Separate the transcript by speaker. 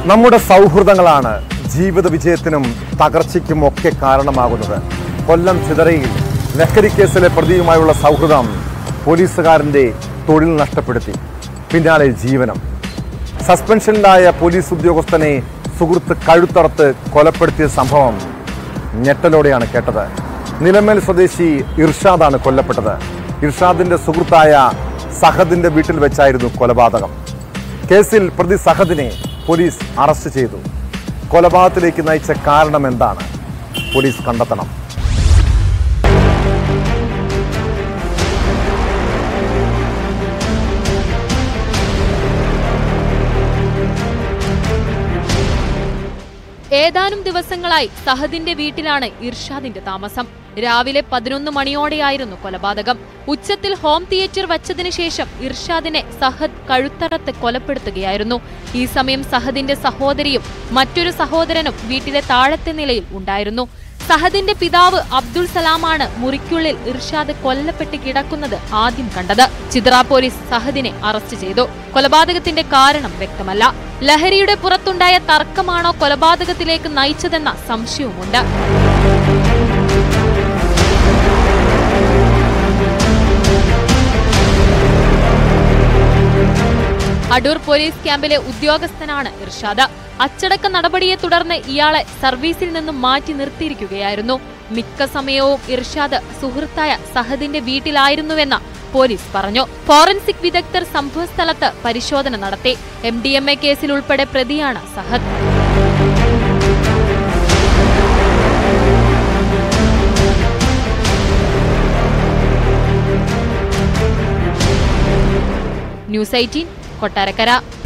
Speaker 1: നമ്മുടെ സൗഹൃദങ്ങളാണ് ജീവിത വിജയത്തിനും തകർച്ചയ്ക്കും ഒക്കെ കാരണമാകുന്നത് കൊല്ലം ചിതറയിൽ ലഹരി കേസിലെ പ്രതിയുമായുള്ള സൗഹൃദം പോലീസുകാരന്റെ തൊഴിൽ നഷ്ടപ്പെടുത്തി പിന്നാലെ ജീവനം സസ്പെൻഷനിലായ പോലീസ് ഉദ്യോഗസ്ഥനെ സുഹൃത്ത് കഴുത്തറത്ത് കൊലപ്പെടുത്തിയ സംഭവം ഞെട്ടലോടെയാണ് കേട്ടത് നിലമേൽ സ്വദേശി ഇർഷാദാണ് കൊല്ലപ്പെട്ടത് ഇർഷാദിന്റെ സുഹൃത്തായ സഹദിന്റെ വീട്ടിൽ വെച്ചായിരുന്നു കൊലപാതകം കേസിൽ പ്രതി സഹദിനെ പോലീസ് അറസ്റ്റ് ചെയ്തു കൊലപാതകത്തിലേക്ക് നയിച്ച കാരണം എന്താണ് പോലീസ് കണ്ടെത്തണം
Speaker 2: ഏതാനും ദിവസങ്ങളായി സഹദിന്റെ വീട്ടിലാണ് ഇർഷാദിന്റെ താമസം രാവിലെ പതിനൊന്ന് മണിയോടെയായിരുന്നു കൊലപാതകം ഉച്ചത്തിൽ ഹോം തിയേറ്റർ വച്ചതിനു ശേഷം ഇർഷാദിനെ സഹദ് കഴുത്തറത്ത് കൊലപ്പെടുത്തുകയായിരുന്നു ഈ സമയം സഹദിന്റെ സഹോദരിയും മറ്റൊരു സഹോദരനും വീട്ടിലെ താഴത്തെ നിലയിൽ ഉണ്ടായിരുന്നു സഹദിന്റെ പിതാവ് അബ്ദുൾ സലാമാണ് മുറിക്കുള്ളിൽ ഇർഷാദ് കൊല്ലപ്പെട്ട് കിടക്കുന്നത് ആദ്യം കണ്ടത് ചിത്ര പോലീസ് സഹദിനെ അറസ്റ്റ് ചെയ്തു കൊലപാതകത്തിന്റെ കാരണം വ്യക്തമല്ല ലഹരിയുടെ പുറത്തുണ്ടായ തർക്കമാണോ കൊലപാതകത്തിലേക്ക് നയിച്ചതെന്ന സംശയവുമുണ്ട് അടൂർ പോലീസ് ക്യാമ്പിലെ ഉദ്യോഗസ്ഥനാണ് ഇർഷാദ് അച്ചടക്ക നടപടിയെ തുടർന്ന് ഇയാളെ സർവീസിൽ നിന്നും മാറ്റി നിർത്തിയിരിക്കുകയായിരുന്നു മിക്ക സമയവും ഇർഷാദ് സുഹൃത്തായ സഹദിന്റെ വീട്ടിലായിരുന്നുവെന്ന് പോലീസ് പറഞ്ഞു ഫോറൻസിക് വിദഗ്ധർ സംഭവസ്ഥലത്ത് പരിശോധന നടത്തി എം ഡി എം എ കേസിൽ ഉൾപ്പെടെ പ്രതിയാണ് സഹദ് ന്യൂസ് എയ്റ്റീൻ കൊട്ടാരക്കര